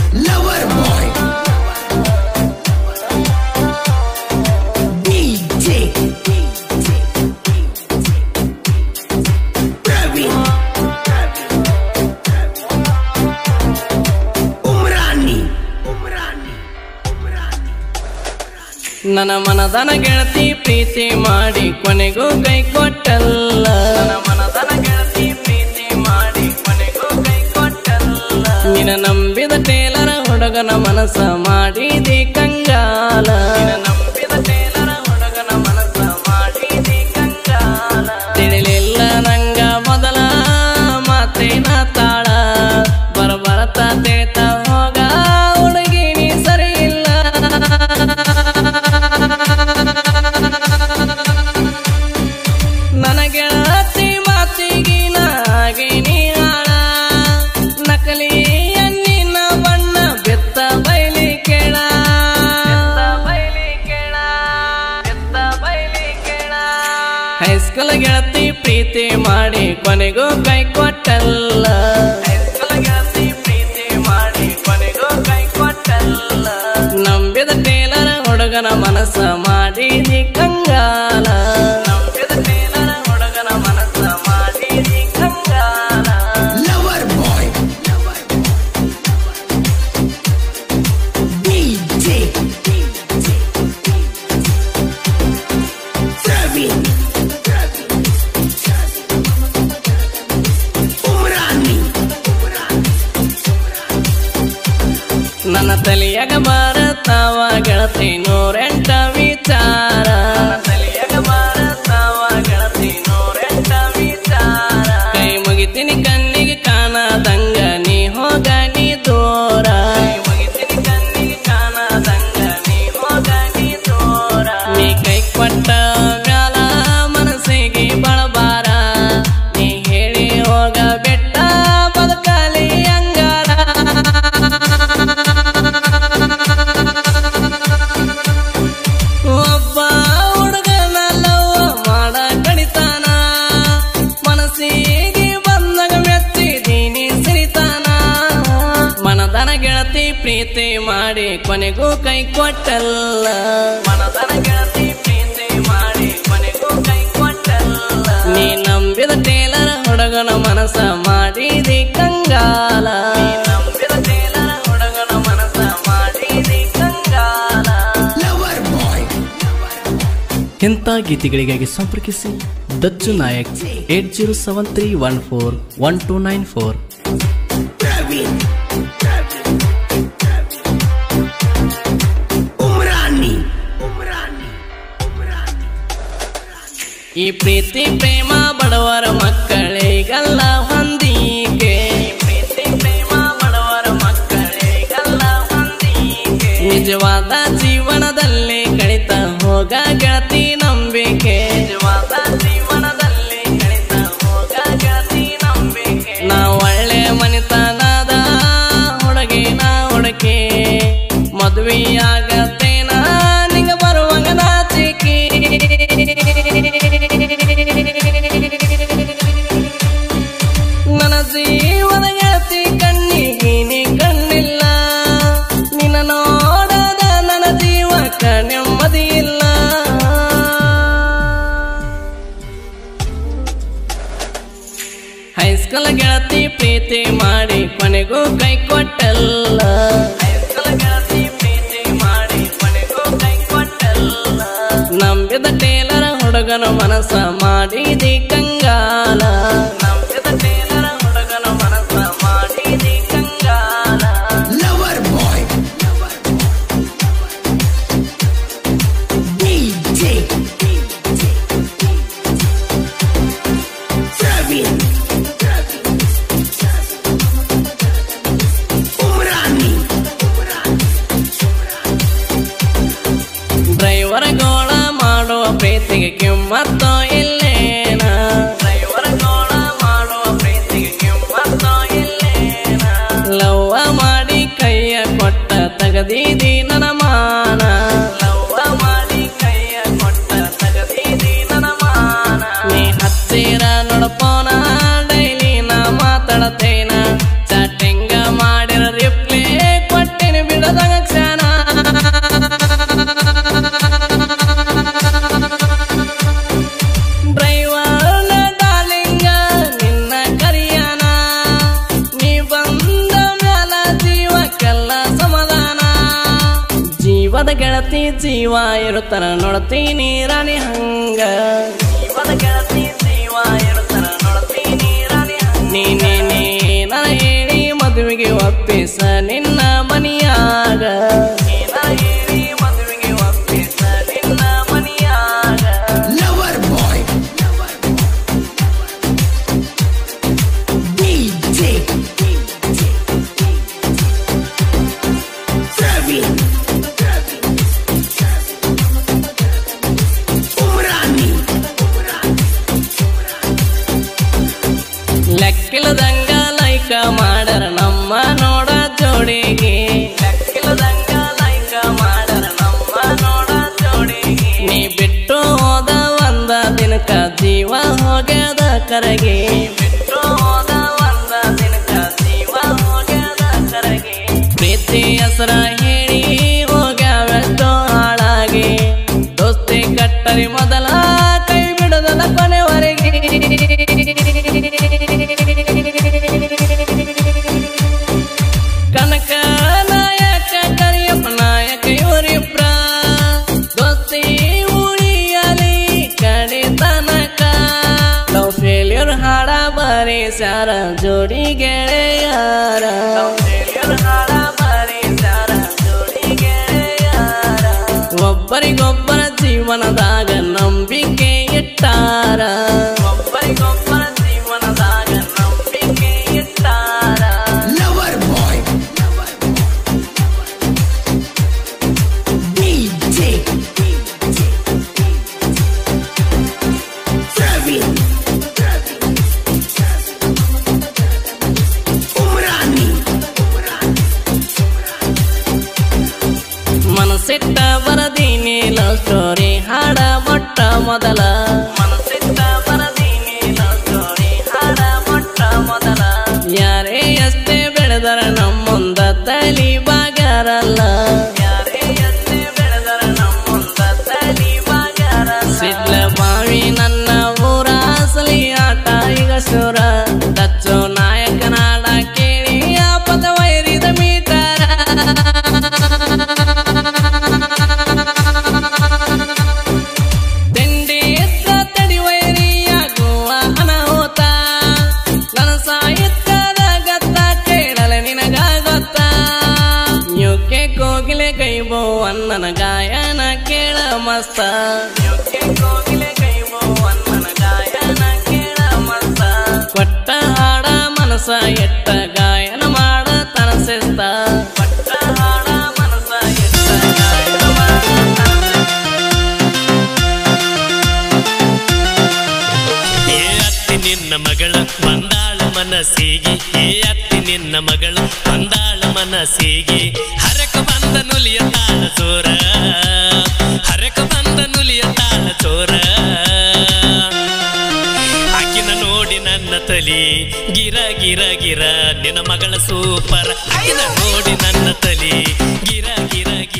Lover boy. DJ. Praveen. Umrani. Umrani. Umrani. ನನ್ನ ಮನದನ ಗೆಳತಿ ಪ್ರೀತಿ ಮಾಡಿ ಕೊನೆಗೂ ಕೈ ಕೊಟ್ಟಲ್ಲ ನನ್ನ ಮನದನ ಗೆಳತಿ ಪ್ರೀತಿ ಮಾಡಿ ಕೊನೆಗೂ ಕೈ ಕೊಟ್ಟಲ್ಲ ನಿನ್ನ ನಂಬಿದ ಟೇಲರ ಹುಡುಗನ ಮನಸ್ಸ ಮಾಡಿದಿ ಕಂಗಾಲ ನಿನ್ನ ನಂಬಿದ ಟೇಲರ ಹುಡುಗನ ಮನಸ್ಸ ಮಾಡಿದಿ ಕಂಗಾಲ ತಿಳಿಲಿಲ್ಲ ನಂಗ ಮೊದಲ ಮಾತೇನ ತಾಳ ಬರಬರತ ತೇತ ಹೋಗ ಹುಡುಗಿ ನೀ ಸರಿ ಇಲ್ಲ ನನಗೆ ಅತಿ ಮಾತಿಗಿನ ಹಾಗೆ ನೀಳ ನಕಲಿ ಎನ್ನಿನ ಬಣ್ಣ ಬೆತ್ತ ಬೈಲಿ ಕೇಳ ಬೈಲಿ ಕೇಳ ಬೆತ್ತ ಬೈಲಿ ಕೇಳ ಹೈಸ್ಕೂಲ್ ಗೆಳತಿ ಪ್ರೀತಿ ಮಾಡಿ ಕೊನೆಗೂ ಕೈ ಕೊಟ್ಟಲ್ಲ ಹೈಸ್ಕೂಲ್ ಗೆಳತಿ ಪ್ರೀತಿ ಮಾಡಿ ಕೊನೆಗೂ ಕೈ ಕೊಟ್ಟಲ್ಲ ನಂಬಿದ ಟೇಲರ ಹುಡುಗನ ಮನಸ್ಸ ಮಾಡಿದಿ ಕಂಗಾಲ ನಂಬಿದ ಟೇಲರ ಹುಡುಗನ ಮನಸ್ಸ ಮಾಡಿದಿ ಕಂಗಾಲ Lover boy. DJ. Praveen. Umrani. ನನ್ನ ತಲೆಯಾಗ ಬಾರತಾವ ಗೆಳತಿ ನೂರೆಂಟ ವಿಚಾರ ನನ್ನ ತಲೆಯಾಗ ಬಾರತಾವ ಗೆಳತಿ ನೂರೆಂಟ ವಿಚಾರ ಕೈ ಮುಗಿತೀನಿ ಕಣ್ಣಿಗೆ ಕಾಣದಂಗ ನೀ ಹೋಗ ನೀ ದೂರ ಕೈ ಮುಗಿತೀನಿ ಕಣ್ಣಿಗೆ ಕಾಣದಂಗ ನೀ ಹೋಗ ನೀ ದೂರ ನೀ ಕೈ ಕೊಟ್ಟ ಮ್ಯಾಲ ಮನಸ್ಸಿಗೆ ಬಳಬಾರ ನೀ ಹೇಳಿ ಹೋಗ ಬೆಟ್ಟ ಬದುಕಲಿ ಅಂಗಾರ ಒಬ್ಬ ಹುಡುಗನ ಲವ್ವ ಮಾಡ ಕಡಿತಾನ ಮನಸ್ಸಿಗೆ ಬಂದಾಗ ಮೆಚ್ಚಿದೀನಿ ಸಿರಿತಾನ ಮನದನ ಗೆಳತಿ ಪ್ರೀತಿ ಮಾಡಿ ಕೊನೆಗೂ ಕೈ ಕೊಟ್ಟಲ್ಲ ಮನದನ ಗೆಳತಿ ಪ್ರೀತಿ ಮಾಡಿ ಕೊನೆಗೂ ಕೈ ಕೊಟ್ಟಲ್ಲ ನೀ ನಂಬಿದ ಟೇಲರ ಹುಡುಗನ ಮನಸ್ಸ ಮಾಡಿದಿ ಕಂಗಾಲ ನೀ ನಂಬಿದ ಟೇಲರ ಹುಡುಗನ ಮನಸ್ಸ ಮಾಡಿದಿ ಕಂಗಾಲ Lover boy. ಇಂಥ ಗೀತೆಗಳಿಗಾಗಿ ಸಂಪರ್ಕಿಸಿ Dachchu Nayak eight zero seven three one four one two nine four Praveen. Umrani. Umrani. Umrani. ಈ ಪ್ರೀತಿ ಪ್ರೇಮ ಬಡವರ ಮಕ್ಕಳಿಗೆಲ್ಲ ಹೊಂದಿಕೆ ಈ ಪ್ರೀತಿ ಪ್ರೇಮ ಬಡವರ ಮಕ್ಕಳಿಗೆಲ್ಲ ಹೊಂದಿಕೆ ನಿಜವಾದ ಜೀವನದಲ್ಲಿ ಕಳಿತ ಹೋಗ ಗೆಳತಿ ನಂಬಿಕೆ ನಿಜವಾದ ಜೀವನದಲ್ಲಿ ಕಳಿತ ಹೋಗ ಗೆಳತಿ ನಂಬಿಕೆ ನಾ ಒಳ್ಳೆ ಮನಿತನದ ಹುಡುಗಿನ ಹುಡುಕಿ ಮದುವೆಯಾಗತ್ತೇನ ನಿಂಗ ಬರುವಂಗ ನಾಚಿಕೆ ನನ್ನ ಜೀವನ ಗೆಳತಿ ಕಣ್ಣಿಗೆ ನೀ ಕಣ್ಣಿಲ್ಲ ನಿನ್ನ ನೋಡದ ನನ್ನ ಜೀವಕ್ಕ ನೆಮ್ಮದಿ ಇಲ್ಲ ಹೈಸ್ಕೂಲ್ ಗೆಳತಿ ಪ್ರೀತಿ ಮಾಡಿ ಕೊನೆಗೂ ಕೈ ಕೊಟ್ಟಲ್ಲ ಹೈಸ್ಕೂಲ್ ಗೆಳತಿ ಪ್ರೀತಿ ಮಾಡಿ ಕೊನೆಗೂ ಕೈ ಕೊಟ್ಟಲ್ಲ ನಂಬಿದ ಟೇಲರ ಹುಡುಗನ ಮನಸ್ಸ ಮಾಡಿದಿ ಕಂಗಾಲ ನಂಬಿದ ಟೇಲರ ಹುಡುಗನ ಮನಸ್ಸ ಮಾಡಿದಿ ಕಂಗಾಲ Lover boy. DJ. Praveen. Umrani. Driver ಗೋಳ ಮಾಡುವ ಪ್ರೀತಿಗೆ ಕಿಮ್ಮತ್ತೋ ಇಲ್ಲೇನ ಜೀವದ ಗೆಳತಿ ಜೀವ ಇರುತ್ತನ ನೋಡ್ತೀನಿ ರಾಣಿ ಹಂಗ ಜೀವದ ಗೆಳತಿ ಜೀವ ಇರುತ್ತನ ನೋಡ್ತೀನಿ ರಾಣಿ ಹಂಗ ನೀನೇ ನನ್ನ ಹೇಳಿ ಮದುವೆಗೆ ಒಪ್ಪಿಸ ನಿನ್ನ ಮನಿಯಾಗ ನೀನ ಹೇಳಿ ಮದುವೆಗೆ ಒಪ್ಪಿಸ ನಿನ್ನ ಮನಿಯಾಗ Lover boy. DJ. Praveen. Umrani. ಲೆಕ್ಕಿಲ್ಲದಂಗ ಲೈಕ ಮಾಡರ ನಮ್ಮ ನೋಡ ಜೋಡಿಗೆ ಲೆಕ್ಕಿಲ್ಲದಂಗ ಲೈಕ ಮಾಡರ ನಮ್ಮ ನೋಡ ಜೋಡಿಗೆ ನೀ ಬಿಟ್ಟು ಹೋದ ಒಂದ ದಿನಕ ಜೀವ ಹೋಗ್ಯದ ಕರಗೆ ಬಿಟ್ಟು ಹೋದ ಒಂದ ದಿನಕ ಜೀವ ಹೋಗ್ಯದ ಕರಗೆ ಪ್ರೀತಿ ಹೆಸರ ಹೇಳಿ ಹೋಗ್ಯಾವೆಷ್ಟೋ ಹಾಳಾಗಿ ದೋಸ್ತಿ ಕಟ್ಟರಿ ಮೊದಲ ಕೈ ಬಿಡದಲ್ಲ ಕೊನೆವರೆಗೆ ಕನಕ ನಾಯಕ ಕರಿಯಪ್ಪ ನಾಯಕ ಇವರಿಬ್ರ ದೋಸ್ತಿ ಉಳಿಯಲಿ ಕಡೆ ತನಕ ಲವ್ ಫೇಲ್ಯೂರ್ ಹಾಡ ಬರೀ ಸಾರ ಜೋಡಿ ಗೆಳೆಯಾರ ಹಾಡ ಬರೀ ಸಾರ ಜೋಡಿ ಗೆಳೆಯಾರ ಒಬ್ಬರಿಗೊಬ್ಬರ ಜೀವನದಾಗ ನಂಬಿಕೆ ಇಟ್ಟಾರ ಒಬ್ಬರಿಗೊಬ್ಬರ ಜೀವನದಾಗ ನಂಬಿಕೆ ಇಟ್ಟಾರ Lover boy. DJ. Praveen. Umrani. ಮನಸ್ಸಿಟ್ಟ ಬರದೀನಿ ಲವ್ ಸ್ಟೋರಿ ಹಾಡ ಮೊಟ್ಟ ಮೊದಲ ಮನಸ್ಸಿಟ್ಟ ಬರದೀನಿ ಲವ್ ಸ್ಟೋರಿ ಹಾಡ ಮೊಟ್ಟ ಮೊದಲ ಯಾರೇ ಎಷ್ಟೇ ಬೆಳೆದರ ನಮ್ಮುಂದ ತಲಿ ಬಾಗ್ಯಾರಲ್ಲ ಯಾರೇ ಎಷ್ಟೇ ಬೆಳೆದರ ನಮ್ಮುಂದ ತಲಿ ಬಾಗ್ಯಾರಲ್ಲ ಸಿಡ್ಲ ಬಾವಿ ನನ್ನ ಊರ ಅಸಲಿ ಆಟ ಈಗ ಶೂರ ದಚ್ಚು ನಾಯಕನಾಡ ಕೇಳಿ ಆಪದ ವೈರಿದ ಮೀಟರ ತಿಂಡಿ ಇದ್ದ ತಡಿ ವೈರಿಯಾಗುವ ಅನಾಹುತ ನನ್ನ ಸಾಹಿತ್ಯದ ಗತ್ತ ಕೇಳಲ ನಿನಗ ಗೊತ್ತ ಯುಕೆ ಕೋಗಿಲೆ ಕೈಬೋ ಅನ್ನನ ಗಾಯನ ಕೇಳ ಮಸ್ತ ಯುಕೆ ಕೋಗಿಲೆ ಕೈಬೋ ಅನ್ನನ ಗಾಯನ ಕೇಳ ಮಸ್ತ ಕೊಟ್ಟ ಹಾಡ ಮನಸ ಎಟ್ಟ ಗಾಯನ ಮಾಡ ತನಸಿಸ್ತ ಕೊಟ್ಟ ಹಾಡ ಮನಸ ಎಟ್ಟ ಗಾಯನ ಮಾಡ ಏ ಅತ್ತಿ ನಿನ್ನ ಮಗಳ ಬಂದಾಳ ಮನಸ್ಸಿಗೆ ಏ ಅತ್ತಿ ನಿನ್ನ ಮಗಳ ಬಂದಾಳ ಮನಸ್ಸಿಗೆ ಹರಕ ಬಂದ ನುಲಿಯ ತಾಳ ಚೋರ ಹರಕ ಬಂದ ನುಲಿಯ ತಾಳ ಚೋರ ಆಕಿನ ನೋಡಿ ನನ್ನ ತಲಿ ಗಿರ ಗಿರ ಗಿರ ನಿನ್ನ ಮಗಳ ಸೂಪರ್ ಆಕಿನ ನೋಡಿ ನನ್ನ ತಲಿ ಗಿರ ಗಿರ ಗಿರ